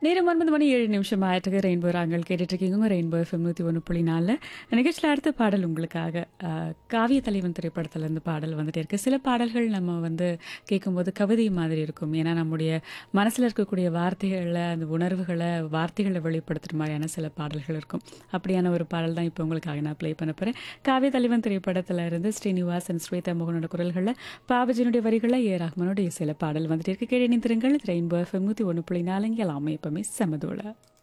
நேரம் ஒன்பது மணி ஏழு நிமிஷம் ஆயிட்டு ரெயின்போ ராங்கள் கேட்டுட்டு இருக்கீங்க ரெயின்போ எஃப்எம் நூற்றி ஒன்று புள்ளி நாலில் நிகழ்ச்சியில் அடுத்த பாடல் உங்களுக்காக ஆஹ், காவிய தலைவன் திரைப்படத்துல இருந்து பாடல் வந்துட்டே இருக்கு சில பாடல்கள் நம்ம வந்து கேட்கும்போது கவிதை மாதிரி இருக்கும் ஏன்னா நம்முடைய மனசில் இருக்கக்கூடிய வார்த்தைகளை அந்த உணர்வுகளை வார்த்தைகளை வெளிப்படுத்துகிற மாதிரியான சில பாடல்கள் இருக்கும் அப்படியான ஒரு பாடல் தான் இப்போ உங்களுக்காக நான் ப்ளே பண்ண போகிறேன் காவிய தலைவன் திரைப்படத்துல இருந்து ஸ்ரீனிவாசன் ஸ்வேதா மோகனோட குரல்களில் பாபஜினுடைய வரிகளில் ஏ ரஹ்மானோட இசையில பாடல் வந்துட்டு இருக்கு கேட்டு திருங்கள் ரெயின்போ எஃப்எம் நூற்றி ஒன்று புள்ளி நாலுங்க எல்லாமே எப்பவுமே செமதோட